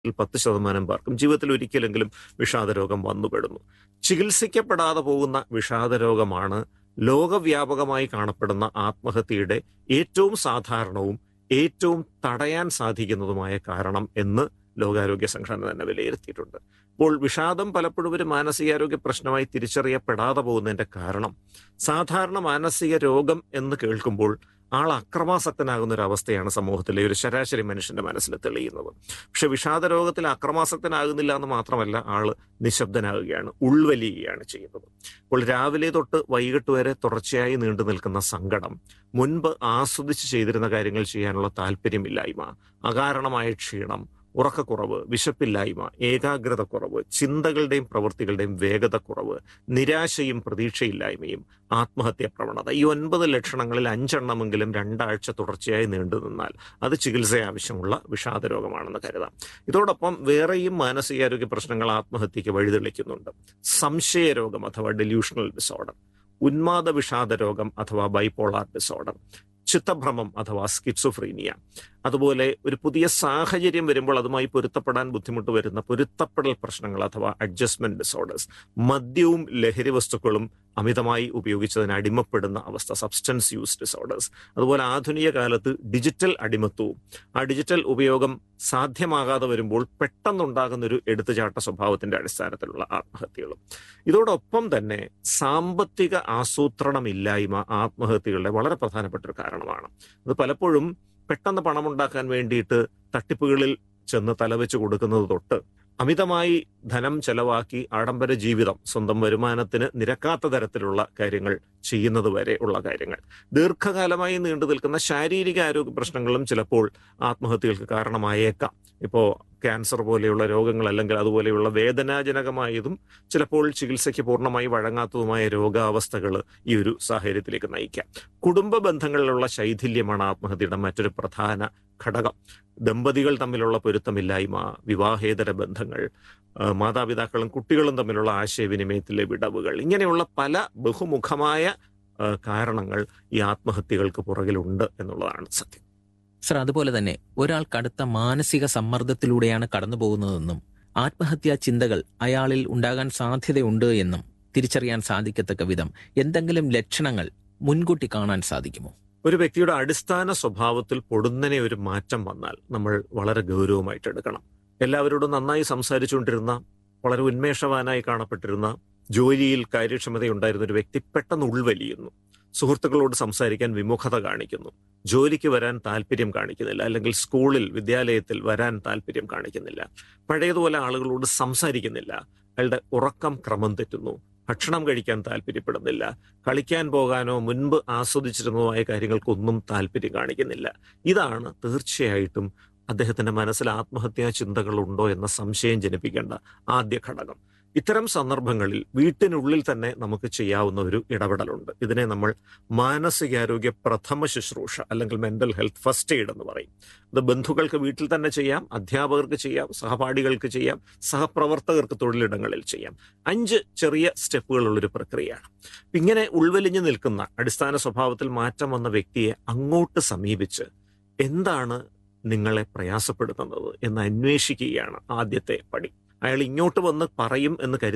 പത്ത് ശതമാനം പേർക്കും ജീവിതത്തിൽ ഒരിക്കലെങ്കിലും വിഷാദരോഗം വന്നുപെടുന്നു ചികിത്സിക്കപ്പെടാതെ പോകുന്ന വിഷാദരോഗമാണ് ലോകവ്യാപകമായി കാണപ്പെടുന്ന ആത്മഹത്യയുടെ ഏറ്റവും സാധാരണവും ഏറ്റവും തടയാൻ സാധിക്കുന്നതുമായ കാരണം എന്ന് ലോകാരോഗ്യ സംഘടന തന്നെ വിലയിരുത്തിയിട്ടുണ്ട് അപ്പോൾ വിഷാദം പലപ്പോഴും ഒരു മാനസികാരോഗ്യ പ്രശ്നമായി തിരിച്ചറിയപ്പെടാതെ പോകുന്നതിന്റെ കാരണം സാധാരണ മാനസിക രോഗം എന്ന് കേൾക്കുമ്പോൾ ആൾ അക്രമാസക്തനാകുന്ന ഒരു അവസ്ഥയാണ് സമൂഹത്തിലെ ഒരു ശരാശരി മനുഷ്യന്റെ മനസ്സിൽ തെളിയുന്നത് പക്ഷെ വിഷാദ രോഗത്തിൽ അക്രമാസക്തനാകുന്നില്ല എന്ന് മാത്രമല്ല ആള് നിശബ്ദനാകുകയാണ് ഉൾവലിയുകയാണ് ചെയ്യുന്നത് അപ്പോൾ രാവിലെ തൊട്ട് വൈകിട്ട് വരെ തുടർച്ചയായി നീണ്ടു നിൽക്കുന്ന സങ്കടം മുൻപ് ആസ്വദിച്ച് ചെയ്തിരുന്ന കാര്യങ്ങൾ ചെയ്യാനുള്ള താല്പര്യമില്ലായ്മ അകാരണമായ ക്ഷീണം ഉറക്കക്കുറവ് വിശപ്പില്ലായ്മ ഏകാഗ്രത കുറവ് ചിന്തകളുടെയും പ്രവൃത്തികളുടെയും വേഗത കുറവ് നിരാശയും പ്രതീക്ഷയില്ലായ്മയും ആത്മഹത്യാ പ്രവണത ഈ ഒൻപത് ലക്ഷണങ്ങളിൽ അഞ്ചെണ്ണമെങ്കിലും രണ്ടാഴ്ച തുടർച്ചയായി നീണ്ടു നിന്നാൽ അത് ചികിത്സ ആവശ്യമുള്ള വിഷാദ രോഗമാണെന്ന് കരുതാം ഇതോടൊപ്പം വേറെയും മാനസികാരോഗ്യ പ്രശ്നങ്ങൾ ആത്മഹത്യക്ക് വഴിതെളിക്കുന്നുണ്ട് സംശയരോഗം അഥവാ ഡെല്യൂഷണൽ ഡിസോർഡർ ഉന്മാദ വിഷാദ രോഗം അഥവാ ബൈപോളാർ ഡിസോർഡർ ചിത്തഭ്രമം അഥവാ സ്കിറ്റ്സോഫ്രീനിയ അതുപോലെ ഒരു പുതിയ സാഹചര്യം വരുമ്പോൾ അതുമായി പൊരുത്തപ്പെടാൻ ബുദ്ധിമുട്ട് വരുന്ന പൊരുത്തപ്പെടൽ പ്രശ്നങ്ങൾ അഥവാ അഡ്ജസ്റ്റ്മെന്റ് ഡിസോർഡേഴ്സ് മദ്യവും ലഹരി വസ്തുക്കളും അമിതമായി ഉപയോഗിച്ചതിന് അടിമപ്പെടുന്ന അവസ്ഥ സബ്സ്റ്റൻസ് യൂസ് ഡിസോർഡേഴ്സ് അതുപോലെ ആധുനിക കാലത്ത് ഡിജിറ്റൽ അടിമത്വവും ആ ഡിജിറ്റൽ ഉപയോഗം സാധ്യമാകാതെ വരുമ്പോൾ പെട്ടെന്നുണ്ടാകുന്ന ഒരു എടുത്തുചാട്ട സ്വഭാവത്തിന്റെ അടിസ്ഥാനത്തിലുള്ള ആത്മഹത്യകളും ഇതോടൊപ്പം തന്നെ സാമ്പത്തിക ആസൂത്രണമില്ലായ്മ ആത്മഹത്യകളുടെ വളരെ പ്രധാനപ്പെട്ട ഒരു കാരണമാണ് അത് പലപ്പോഴും പെട്ടെന്ന് പണമുണ്ടാക്കാൻ വേണ്ടിയിട്ട് തട്ടിപ്പുകളിൽ ചെന്ന് തലവെച്ച് കൊടുക്കുന്നത് തൊട്ട് അമിതമായി ധനം ചെലവാക്കി ആഡംബര ജീവിതം സ്വന്തം വരുമാനത്തിന് നിരക്കാത്ത തരത്തിലുള്ള കാര്യങ്ങൾ ചെയ്യുന്നത് വരെ ഉള്ള കാര്യങ്ങൾ ദീർഘകാലമായി നീണ്ടു നിൽക്കുന്ന ശാരീരിക ആരോഗ്യ പ്രശ്നങ്ങളും ചിലപ്പോൾ ആത്മഹത്യകൾക്ക് കാരണമായേക്കാം ഇപ്പോൾ ക്യാൻസർ പോലെയുള്ള രോഗങ്ങൾ അല്ലെങ്കിൽ അതുപോലെയുള്ള വേദനാജനകമായതും ചിലപ്പോൾ ചികിത്സയ്ക്ക് പൂർണ്ണമായി വഴങ്ങാത്തതുമായ രോഗാവസ്ഥകൾ ഈ ഒരു സാഹചര്യത്തിലേക്ക് നയിക്കാം കുടുംബ ബന്ധങ്ങളിലുള്ള ശൈഥില്യമാണ് ആത്മഹത്യയുടെ മറ്റൊരു പ്രധാന ഘടകം ദമ്പതികൾ തമ്മിലുള്ള പൊരുത്തമില്ലായ്മ വിവാഹേതര ബന്ധങ്ങൾ മാതാപിതാക്കളും കുട്ടികളും തമ്മിലുള്ള ആശയവിനിമയത്തിലെ വിടവുകൾ ഇങ്ങനെയുള്ള പല ബഹുമുഖമായ കാരണങ്ങൾ ഈ ആത്മഹത്യകൾക്ക് പുറകിലുണ്ട് എന്നുള്ളതാണ് സത്യം സർ അതുപോലെ തന്നെ ഒരാൾ കടുത്ത മാനസിക സമ്മർദ്ദത്തിലൂടെയാണ് കടന്നു പോകുന്നതെന്നും ആത്മഹത്യാ ചിന്തകൾ അയാളിൽ ഉണ്ടാകാൻ സാധ്യതയുണ്ട് എന്നും തിരിച്ചറിയാൻ സാധിക്കത്തക്ക വിധം എന്തെങ്കിലും ലക്ഷണങ്ങൾ മുൻകൂട്ടി കാണാൻ സാധിക്കുമോ ഒരു വ്യക്തിയുടെ അടിസ്ഥാന സ്വഭാവത്തിൽ പൊടുന്നനെ ഒരു മാറ്റം വന്നാൽ നമ്മൾ വളരെ ഗൗരവമായിട്ട് എടുക്കണം എല്ലാവരോടും നന്നായി സംസാരിച്ചുകൊണ്ടിരുന്ന വളരെ ഉന്മേഷവാനായി കാണപ്പെട്ടിരുന്ന ജോലിയിൽ കാര്യക്ഷമതയുണ്ടായിരുന്ന ഒരു വ്യക്തി പെട്ടെന്ന് ഉൾവലിയുന്നു സുഹൃത്തുക്കളോട് സംസാരിക്കാൻ വിമുഖത കാണിക്കുന്നു ജോലിക്ക് വരാൻ താല്പര്യം കാണിക്കുന്നില്ല അല്ലെങ്കിൽ സ്കൂളിൽ വിദ്യാലയത്തിൽ വരാൻ താല്പര്യം കാണിക്കുന്നില്ല പഴയതുപോലെ ആളുകളോട് സംസാരിക്കുന്നില്ല അയാളുടെ ഉറക്കം ക്രമം തെറ്റുന്നു ഭക്ഷണം കഴിക്കാൻ താല്പര്യപ്പെടുന്നില്ല കളിക്കാൻ പോകാനോ മുൻപ് ആസ്വദിച്ചിരുന്നതുമായ കാര്യങ്ങൾക്കൊന്നും താല്പര്യം കാണിക്കുന്നില്ല ഇതാണ് തീർച്ചയായിട്ടും അദ്ദേഹത്തിന്റെ മനസ്സിൽ ആത്മഹത്യാ ചിന്തകളുണ്ടോ എന്ന സംശയം ജനിപ്പിക്കേണ്ട ആദ്യ ഘടകം ഇത്തരം സന്ദർഭങ്ങളിൽ വീട്ടിനുള്ളിൽ തന്നെ നമുക്ക് ചെയ്യാവുന്ന ഒരു ഇടപെടലുണ്ട് ഇതിനെ നമ്മൾ മാനസികാരോഗ്യ പ്രഥമ ശുശ്രൂഷ അല്ലെങ്കിൽ മെന്റൽ ഹെൽത്ത് ഫസ്റ്റ് എയ്ഡ് എന്ന് പറയും അത് ബന്ധുക്കൾക്ക് വീട്ടിൽ തന്നെ ചെയ്യാം അധ്യാപകർക്ക് ചെയ്യാം സഹപാഠികൾക്ക് ചെയ്യാം സഹപ്രവർത്തകർക്ക് തൊഴിലിടങ്ങളിൽ ചെയ്യാം അഞ്ച് ചെറിയ സ്റ്റെപ്പുകളുള്ളൊരു പ്രക്രിയയാണ് ഇങ്ങനെ ഉൾവലിഞ്ഞു നിൽക്കുന്ന അടിസ്ഥാന സ്വഭാവത്തിൽ മാറ്റം വന്ന വ്യക്തിയെ അങ്ങോട്ട് സമീപിച്ച് എന്താണ് നിങ്ങളെ പ്രയാസപ്പെടുത്തുന്നത് എന്ന് അന്വേഷിക്കുകയാണ് ആദ്യത്തെ പടി അയാൾ ഇങ്ങോട്ട് വന്ന് പറയും എന്ന് കരുതി